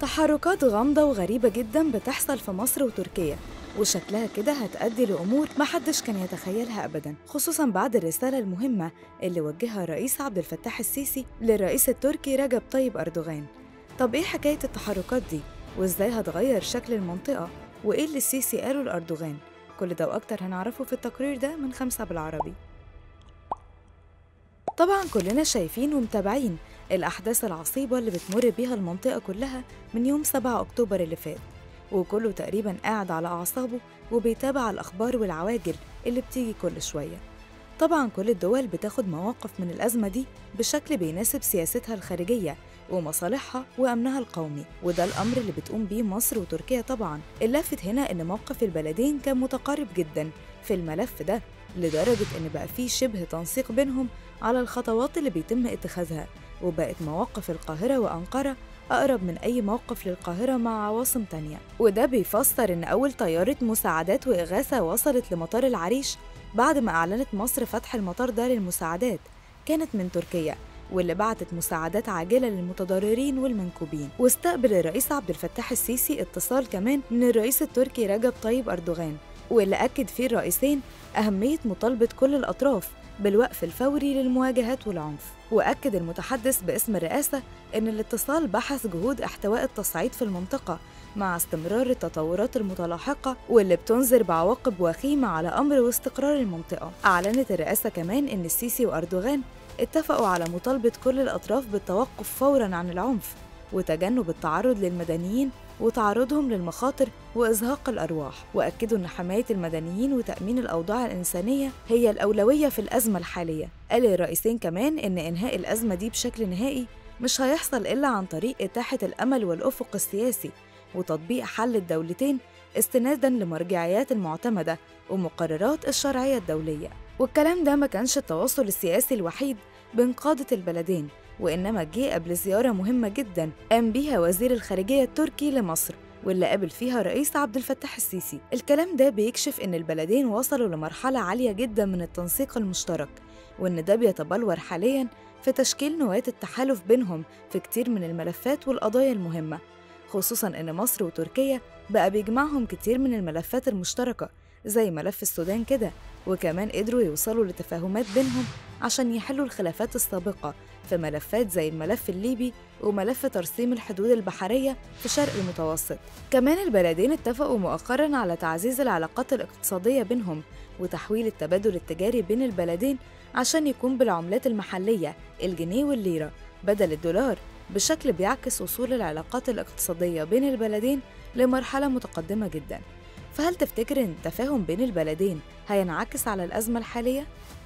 تحركات غامضة وغريبة جدا بتحصل في مصر وتركيا وشكلها كده هتأدي لأمور محدش كان يتخيلها أبدا خصوصا بعد الرسالة المهمة اللي وجهها الرئيس عبد الفتاح السيسي للرئيس التركي رجب طيب أردوغان طب إيه حكاية التحركات دي؟ وإزاي هتغير شكل المنطقة؟ وإيه اللي السيسي قاله لأردوغان؟ كل ده وأكتر هنعرفه في التقرير ده من خمسة بالعربي طبعا كلنا شايفين ومتابعين الأحداث العصيبة اللي بتمر بيها المنطقة كلها من يوم 7 أكتوبر اللي فات وكله تقريبا قاعد على أعصابه وبيتابع الأخبار والعواجل اللي بتيجي كل شوية طبعا كل الدول بتاخد مواقف من الأزمة دي بشكل بيناسب سياستها الخارجية ومصالحها وأمنها القومي وده الأمر اللي بتقوم بيه مصر وتركيا طبعا اللافت هنا إن موقف البلدين كان متقارب جدا في الملف ده لدرجة إن بقى فيه شبه تنسيق بينهم على الخطوات اللي بيتم اتخاذها وبقت مواقف القاهرة وأنقرة أقرب من أي موقف للقاهرة مع عواصم تانية وده بيفسر إن أول طيارة مساعدات وإغاثة وصلت لمطار العريش بعد ما أعلنت مصر فتح المطار ده للمساعدات كانت من تركيا واللي بعتت مساعدات عاجلة للمتضررين والمنكوبين واستقبل الرئيس عبد الفتاح السيسي اتصال كمان من الرئيس التركي رجب طيب أردوغان واللي أكد فيه الرئيسين أهمية مطالبة كل الأطراف بالوقف الفوري للمواجهات والعنف وأكد المتحدث باسم الرئاسة أن الاتصال بحث جهود احتواء التصعيد في المنطقة مع استمرار التطورات المتلاحقة واللي بتنذر بعواقب وخيمة على أمر واستقرار المنطقة أعلنت الرئاسة كمان أن السيسي وأردوغان اتفقوا على مطالبة كل الأطراف بالتوقف فوراً عن العنف وتجنب التعرض للمدنيين وتعرضهم للمخاطر وإزهاق الأرواح وأكدوا أن حماية المدنيين وتأمين الأوضاع الإنسانية هي الأولوية في الأزمة الحالية قال الرئيسين كمان أن إنهاء الأزمة دي بشكل نهائي مش هيحصل إلا عن طريق إتاحة الأمل والأفق السياسي وتطبيق حل الدولتين استنادا لمرجعيات المعتمدة ومقررات الشرعية الدولية والكلام ده ما كانش التواصل السياسي الوحيد بين قادة البلدين وإنما جه قبل زيارة مهمة جدا قام بيها وزير الخارجية التركي لمصر واللي قابل فيها الرئيس عبد الفتاح السيسي الكلام ده بيكشف إن البلدين وصلوا لمرحلة عالية جدا من التنسيق المشترك وإن ده بيتبلور حاليا في تشكيل نواة التحالف بينهم في كتير من الملفات والقضايا المهمة خصوصا إن مصر وتركيا بقى بيجمعهم كتير من الملفات المشتركة زي ملف السودان كده وكمان قدروا يوصلوا لتفاهمات بينهم عشان يحلوا الخلافات السابقة في ملفات زي الملف الليبي وملف ترسيم الحدود البحرية في شرق المتوسط كمان البلدين اتفقوا مؤخرا على تعزيز العلاقات الاقتصادية بينهم وتحويل التبادل التجاري بين البلدين عشان يكون بالعملات المحلية الجنيه والليرة بدل الدولار بشكل بيعكس وصول العلاقات الاقتصادية بين البلدين لمرحلة متقدمة جدا فهل تفتكر إن التفاهم بين البلدين هينعكس على الأزمة الحالية؟